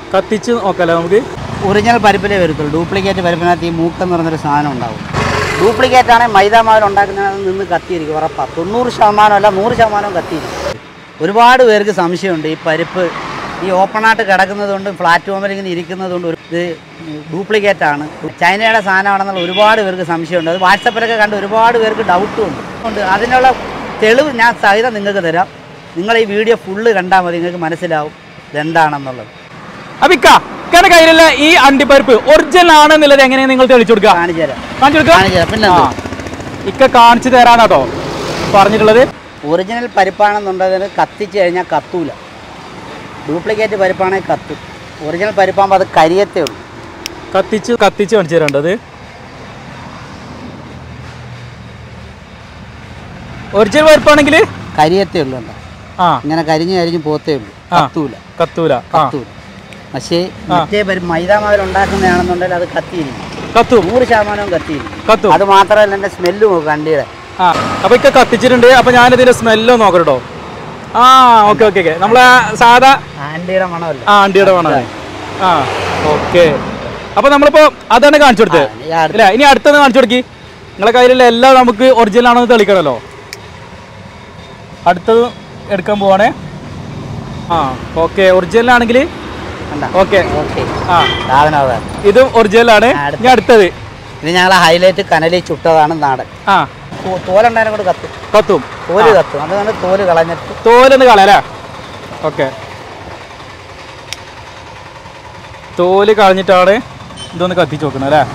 കത്തിച്ച് നോക്കാല്ലേ നമുക്ക് ഒറിജിനൽ പരിപ്പിലേ വരത്തുള്ളൂ ഡ്യൂപ്ലിക്കേറ്റ് പരിപ്പിനകത്ത് ഈ മൂക്കെന്ന് പറഞ്ഞൊരു സാധനം ഉണ്ടാവും ഡ്യൂപ്ലിക്കേറ്റ് ആണെങ്കിൽ മൈദ മാവിൽ ഉണ്ടാക്കുന്നതിനകത്ത് നിന്ന് കത്തിയിരിക്കും ഉറപ്പാണ് തൊണ്ണൂറ് ശതമാനം അല്ല നൂറ് ശതമാനവും കത്തിയിരിക്കും ഒരുപാട് പേർക്ക് സംശയമുണ്ട് ഈ പരിപ്പ് ഈ ഓപ്പണായിട്ട് കിടക്കുന്നതുകൊണ്ട് പ്ലാറ്റ്ഫോമിൽ ഇങ്ങനെ ഇരിക്കുന്നതുകൊണ്ട് ഒരു ഇത് ഡ്യൂപ്ലിക്കേറ്റ് ആണ് ചൈനയുടെ സാധനമാണെന്നുള്ള ഒരുപാട് പേർക്ക് സംശയമുണ്ട് അത് വാട്സപ്പിലൊക്കെ കണ്ട് ഒരുപാട് പേർക്ക് ഡൗട്ടും ഉണ്ട് ഉണ്ട് അതിനുള്ള തെളിവ് ഞാൻ സഹിതം നിങ്ങൾക്ക് തരാം നിങ്ങൾ ഈ വീഡിയോ ഫുള്ള് കണ്ടാൽ മതി നിങ്ങൾക്ക് മനസ്സിലാവും ഇതെന്താണെന്നുള്ളത് അപ്പൊ ഇക്ക ഇക്കയുടെ കയ്യിലുള്ള ഈ അണ്ടിപ്പരിപ്പ് ഒറിജിനൽ ആണെന്നുള്ളത് എങ്ങനെയാണ് നിങ്ങൾ തെളിച്ചു കൊടുക്കുക കാണിച്ചു തരാം കാണിച്ചു കൊടുക്കുക കാണിച്ചു തരാം പിന്നെ ആ. ഇക്ക കാണിച്ചു തരാനാട്ടോ പറഞ്ഞിട്ടുള്ളത് ഒറിജിനൽ പരിപ്പാണെന്നുണ്ടെങ്കിൽ കത്തിച്ച് കഴിഞ്ഞാൽ കത്തൂല ഡ്യൂപ്ലിക്കേറ്റ് പരിപ്പാണെങ്കിൽ കത്തും ഒറിജിനൽ പരിപ്പാകുമ്പോൾ അത് കരിയത്തേ ഉള്ളൂ കത്തിച്ച് കത്തിച്ച് കാണിച്ചു തരേണ്ടത് ഒറിജിനൽ പരിപ്പാണെങ്കിൽ കരിയത്തേ ഉള്ളൂ കേട്ടോ ആ ഇങ്ങനെ കരിഞ്ഞ് കരിഞ്ഞ് പോത്തേ ഉള്ളൂ ആ. കത്തൂല കത്തൂല ആ കത്തൂല പക്ഷേ മറ്റേ പരിപ്പ് മൈദ മാവിൽ ഉണ്ടാക്കുന്നതാണെന്നുണ്ടെങ്കിൽ അത് കത്തിയിരിക്കും കത്തും നൂറ് ശതമാനവും കത്തിയിരിക്കും കത്തും അത് മാത്രമല്ല എൻ്റെ സ്മെല്ല് നോക്കും അണ്ടിയുടെ ആ അപ്പൊ ഇക്ക കത്തിച്ചിട്ടുണ്ട് അപ്പൊ ഞാനിതിന്റെ സ്മെല്ലോ നോക്കട്ടോ ആ ഓക്കെ ഓക്കെ ഓക്കെ നമ്മളെ സാധാ അണ്ടിയുടെ മണമല്ല ആ അണ്ടിയുടെ വേണം ആ ഓക്കെ അപ്പൊ നമ്മളിപ്പോ അതാണ് കാണിച്ചു കൊടുത്തത് ആ, ഈ അടുത്ത- ഇല്ല ഇനി അടുത്തത് കാണിച്ചു കൊടുക്കി നിങ്ങളെ കയ്യിലുള്ള എല്ലാം നമുക്ക് ഒറിജിനൽ ആണെന്ന് തെളിയിക്കണമല്ലോ അടുത്തത് എടുക്കാൻ പോവാണേ ആ ഓക്കെ ഒറിജിനൽ ആണെങ്കിൽ കണ്ടോ? ഓക്കെ ഓക്കെ ആ സാധനം അതാണ് ഇതും ഒറിജിനൽ ആണ് ആ, അടുത്ത- ഇനി അടുത്തത് ഇത് ഞങ്ങളെ ഹൈലൈറ്റ് കനലിൽ ചുട്ടതാണ് നാടൻ ആ തോ- തോലുണ്ടായാലും കൂടെ കത്തും കത്തും തോല് കത്തും അതുകൊണ്ട് തോല് കളഞ്ഞിട്ട് തോലൊന്ന് കളയല്ലേ ഓക്കെ തോല് കളഞ്ഞിട്ടാണ് ഇതൊന്ന് കത്തിച്ച് നോക്കുന്നത് അല്ലേ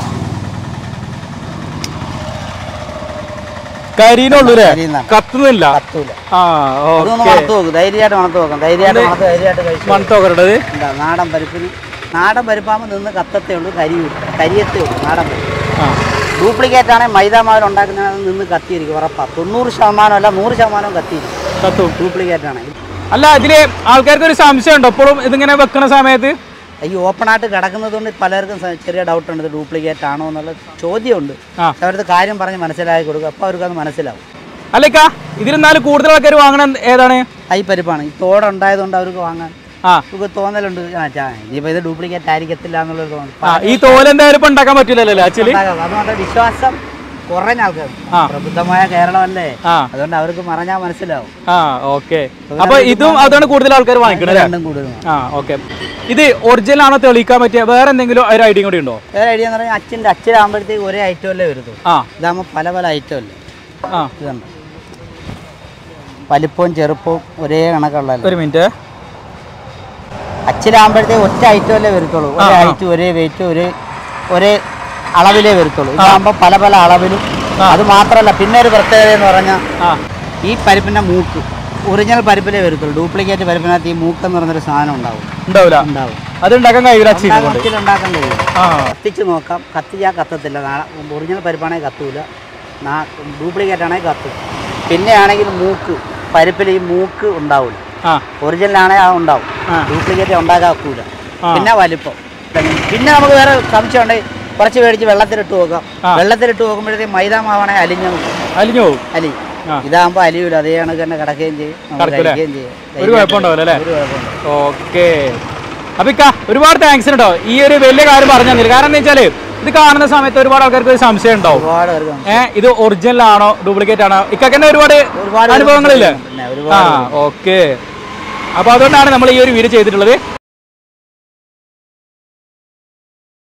കരിയുന്നുള്ളൂ അല്ലേ കരിയുന്നതാണ്. കത്തുന്നില്ല കത്തൂല ആ അതൊന്ന് ഓക്കെ മണത്ത് നോക്കും ധൈര്യമായിട്ട് മണത്ത് നോക്കാം ധൈര്യമായിട്ട് മണത്ത് ധൈര്യമായിട്ട് കഴിച്ചു മണത്ത് നോക്കണ്ടത് എന്താ നാടൻ പരിപ്പിന് നാടൻ പരിപ്പാകുമ്പോൾ നിന്ന് കത്തത്തേ ഉള്ളൂ കരിയൂല കരിയത്തേ ഉള്ളൂ നാടൻ പരിപ്പ് ആ ഡ്യൂപ്ലിക്കേറ്റ് ആണെങ്കിൽ മൈദ മാവിൽ ഉണ്ടാക്കുന്നതിനകത്ത് നിന്ന് കത്തിയിരിക്കും ഉറപ്പാണ് തൊണ്ണൂറ് ശതമാനം അല്ല നൂറ് ശതമാനവും കത്തിയിരിക്കും കത്തും ഡ്യൂപ്ലിക്കേറ്റ് ആണെങ്കിൽ അല്ല ഇതില് ആൾക്കാർക്ക് ഒരു സംശയം ഉണ്ടോ എപ്പോഴും ഇതിങ്ങനെ വെക്കുന്ന സമയത്ത് ഈ ഓപ്പണായിട്ട് കിടക്കുന്നത് കൊണ്ട് പലർക്കും സ- ചെറിയ ഡൗട്ട് ഉണ്ട് ഇത് ഡ്യൂപ്ലിക്കേറ്റ് ആണോ എന്നുള്ള ചോദ്യമുണ്ട് ആ പക്ഷെ അവരത് കാര്യം പറഞ്ഞ് മനസ്സിലാക്കി കൊടുക്കും അപ്പോൾ അവർക്ക് അത് മനസ്സിലാവും അല്ലേക്ക ഇതിലെന്നാലും കൂടുതൽ ആൾക്കാർ വാങ്ങണ ഏതാണ് ഹൈ പരിപ്പാണ് ഈ തോടുണ്ടായതുകൊണ്ട് അവർക്ക് വാങ്ങാൻ ആ നമുക്ക് തോന്നലുണ്ട് ആ ചാ ഇനിയിപ്പോൾ ഇത് ഡ്യൂപ്ലിക്കേറ്റ് ആയിരിക്കത്തില്ല എന്നുള്ളൊരു തോന്നൽ ആ ഈ തോൽ എന്തായാലും ഇപ്പൊ ഉണ്ടാക്കാൻ പറ്റില്ലല്ലോ ആക്ച്വലി ഉണ്ടാകാം. അതുകൊണ്ട് വിശ്വാസം കുറഞ്ഞ ആൾക്കാർ ആ. പ്രബുദ്ധമായ കേരളമല്ലേ ആ അതുകൊണ്ട് അവർക്ക് പറഞ്ഞാൽ മനസ്സിലാവും ആ ഓക്കെ അപ്പൊ ഇതും അതാണ് കൂടുതൽ ആൾക്കാർ വാങ്ങിക്കണത് അല്ലേ രണ്ടും കൂടുതൽ ആ ഓക്കെ ഇത് ഒറിജിനൽ ആണോ തെളിയിക്കാൻ പറ്റിയ വേറെ എന്തെങ്കിലും ഒരു ഐഡിയ കൂടി ഉണ്ടോ വേറെ ഐഡിയ എന്ന് പറഞ്ഞാൽ അച്ഛൻ്റെ അച്ഛനാകുമ്പോഴത്തേക്ക് ഒരേ ഐറ്റം അല്ലേ വരുത്തുള്ളൂ ആ ഇതാകുമ്പോൾ പല പല ഐറ്റം അല്ലേ ആ ഇതുണ്ട് വലിപ്പവും ചെറുപ്പവും ഒരേ കണക്കുള്ളതല്ലേ ഒരു മിനിറ്റ് അച്ഛനാകുമ്പോഴത്തേക്ക് ഒറ്റ ഐറ്റം അല്ലേ വരുത്തുള്ളൂ ആ, ഒരേ ആ. ഐറ്റം ഒരേ വെയിറ്റ് ഒരേ ഒരേ അളവിലേ വരുത്തുള്ളൂ ഇതാകുമ്പോൾ പല പല അളവിലും ആ. അത് മാത്രമല്ല പിന്നെ ഒരു പ്രത്യേകത എന്ന് പറഞ്ഞാൽ ആ ഈ പരിപ്പിൻ്റെ മൂക്ക് ഒറിജിനൽ പരിപ്പിലേ വരുത്തുള്ളൂ ഡ്യൂപ്ലിക്കേറ്റ് പരിപ്പിനകത്ത് ഈ മൂക്ക് എന്ന് പറഞ്ഞൊരു സാധനം ഉണ്ടാവും ഉണ്ടാവില്ല ഉണ്ടാവും അത് ഉണ്ടാക്കാൻ കഴിയില്ല അച്ഛനെ കൊണ്ട് ഉണ്ടാക്കാൻ ഉണ്ടാക്കാൻ കഴിയും ആ കത്തിച്ച് നോക്കാം കത്തിച്ചാൽ കത്തത്തില്ല നാ- ഒറിജിനൽ പരിപ്പാണെങ്കിൽ കത്തൂല ഡ്യൂപ്ലിക്കേറ്റ് ആണെങ്കിൽ കത്തും പിന്നെ ആണെങ്കിൽ മൂക്ക് പരിപ്പിൽ ഈ മൂക്ക് ഉണ്ടാവില്ല ആ ഒറിജിനൽ ആണെങ്കിൽ അത് ഉണ്ടാവും ആ. ഡ്യൂപ്ലിക്കേറ്റ് ഉണ്ടാക്കാൻ ഒക്കൂല ആ. പിന്നെ വലിപ്പം പിന്നെ നമുക്ക് വേറെ സംശയം ഉണ്ടെങ്കിൽ കുറച്ച് മേടിച്ച് വെള്ളത്തിലിട്ട് നോക്കാം ആ. വെള്ളത്തിലിട്ട് നോക്കുമ്പോഴത്തേക്ക് മൈദ മാവാണെങ്കിൽ അലിഞ്ഞു അലിഞ്ഞു പോകും അലി ആ. ഇതാകുമ്പോൾ അലിയൂല അതേ കണക്ക് തന്നെ കിടക്കുകയും ചെയ്യും നമുക്ക് കിടക്കൂല? കഴിക്കുകയും ചെയ്യും ഒരു കുഴപ്പമുണ്ടാവില്ല അല്ലേ ഒരു കുഴപ്പമുണ്ടാവില്ല ഓക്കെ അപ്പൊ ഇക്ക ഒരുപാട് താങ്ക്സ് കേട്ടോ ഈ ഒരു വലിയ കാര്യം പറഞ്ഞു തന്നില്ല കാരണം എന്താ വെച്ചാല് ഇത് കാണുന്ന സമയത്ത് ഒരുപാട് ആൾക്കാർക്ക് ഒരു സംശയം ഉണ്ടാവും ഒരുപാട് പേർക്ക് സംശയം. ഏഹ് ഇത് ഒറിജിനൽ ആണോ ഡ്യൂപ്ലിക്കേറ്റ് ആണോ ഇക്കന്നെ ഒരുപാട് ഒരുപാട് പേർക്ക് അനുഭവങ്ങളില്ലേ പിന്നെ ആ ഒരുപാട് ഓക്കെ അപ്പൊ അതുകൊണ്ടാണ് നമ്മൾ ഈ ഒരു വീഡിയോ ചെയ്തിട്ടുള്ളത്